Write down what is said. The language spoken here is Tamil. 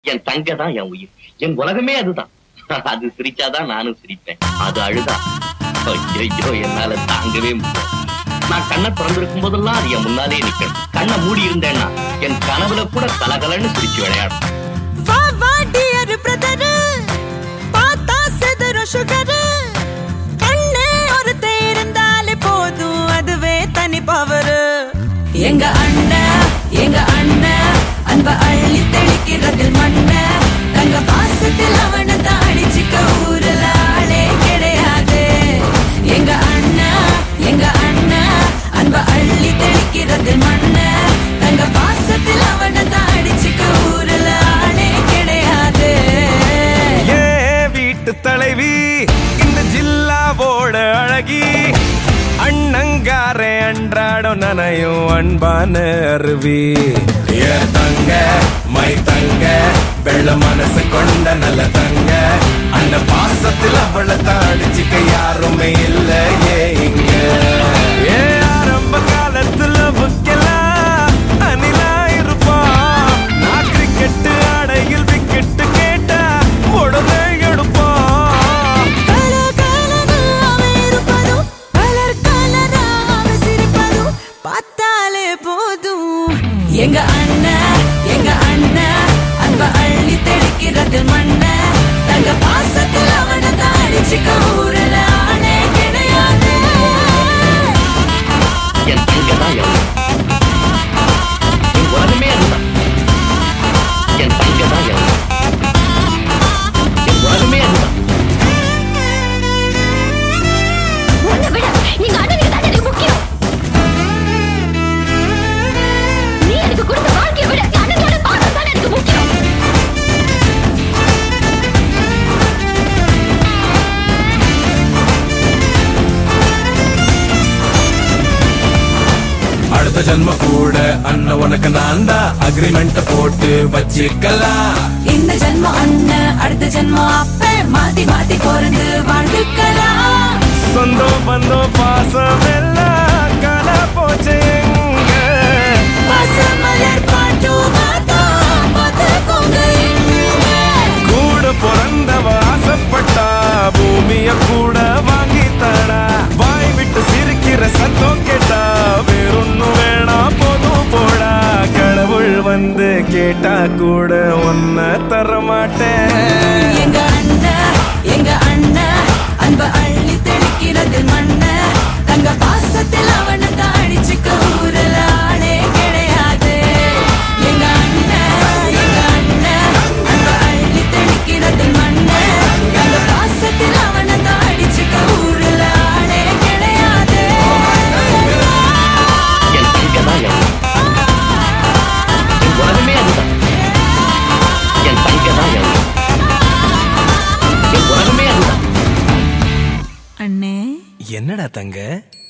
என் தங்க தான் என் உயிர் என் உலகமே அதுதான் அது சிரிச்சாதான் நானும் சிரிப்பேன் அது அழுதா ஐயோ என்னால தாங்கவே முடியாது நான் கண்ணை திறந்திருக்கும் போதெல்லாம் அது என் முன்னாலே நிக்கணும் கண்ணை மூடி இருந்தேன்னா என் கனவுல கூட கலகலன்னு சிரிச்சு விளையாடும் வா வா டியர் பிரதர் பார்த்தா செதறும் சுகர் கண்ணே ஒருத்தன் இருந்தாலே போதும் அதுவே தனி பவர் எங்க அண்ணன் எங்க அண்ணன் அன்ப அள்ளி தெளிக்கிறதில் மண்ண தங்க பாசத்தில் அவனை தான் அடிச்சுக்க ஊருல ஆளே கிடையாது எங்க அண்ணா எங்க அண்ணா அன்ப அள்ளி தெளிக்கிறதில் மண்ண தங்க பாசத்தில் அவனை தான் அடிச்சுக்க ஊருல ஆளே கிடையாது ஏ வீட்டு தலைவி இந்த ஜில்லாவோட அழகி அண்ணங்காரே அன்றாடம் நனையும் அன்பான அருவி ஏ தங்க மை தங்க வெள்ள மனசு கொண்ட நல்ல தங்க அந்த பாசத்தில் அவளை தாடிச்சுக்க யாருமே இல்ல ஏ இங்க ஏ ஆரம்ப காலத்துல புக்கெல்லாம் அணிலா இருப்பா நான் கிரிக்கெட்டு ஆடையில் விக்கெட்டு கேட்டா உடனே எடுப்பா கலகலனாக இருப்பதும், கலர் கலராக சிரிப்பதும் பார்த்தாலே போதும் எங்க அண்ணன் எங்க அண்ணன் அன்ப அள்ளி தெளிக்கிறது மண்ண தங்க பாசத்தில் அவனை தான் அடிச்சுக்க ஊரல ஆளே கிடையாது என் தங்க தான் என் உயிர் என் உலகமே அதுதான் என் தங்க தான் என் உயிர் என் உலகமே அதுதான் உன்னை விட எங்க அண்ணனுக்கு தான் எனக்கு முக்கியம் நீ எனக்கு கொடுத்த வாழ்க்கையை விட என் அண்ணனோட பாசம் தான் எனக்கு முக்கியம் அடுத்த ஜென்ம கூட அண்ணன் உனக்கு நான் தான் அக்ரிமெண்ட் போட்டு வச்சுக்கலாம் இந்த ஜென்மம் அண்ணன் அடுத்த ஜென்மம் அப்ப மாத்தி மாத்தி பிறந்து வாழ்ந்துக்கலாம் சொந்தம் பந்தம் பாசம் எல்லாம் காண போச்சு எங்க பசுமலர் பாட்டு மாத்தோம் பார்த்துக்கோங்க இங்க. கூட பிறந்தவ ஆசைப்பட்டா பூமிய கூட வாங்கி தரா வாய் விட்டு சிரிக்கிற சத்தம் கேட்டா வேறொன்னும் வேணாம் போதும் போடா கடவுள் வந்து கேட்டா கூட ஒன்ன தர மாட்டேன் எங்க அண்ணன் எங்க அண்ணன் அன்ப அள்ளி தெளிக்கிறது மண்ண தங்க பாசத்தில் அவனை தான் அடிச்சுக்க ஊரல ஆளே கிடையாது எங்க அண்ணன் எங்க அண்ணன் அன்ப அள்ளி தெளிக்கிறது மண்ண தங்க பாசத்தில் அவனை தான் அடிச்சுக்க ஊரல ஆளே கிடையாது என் தங்க தான் என் உயிர் என் உலகமே அதுதான் என் தங்க தான் என் உயிர் என் உலகமே அதுதான் அண்ணே என்னடா தங்க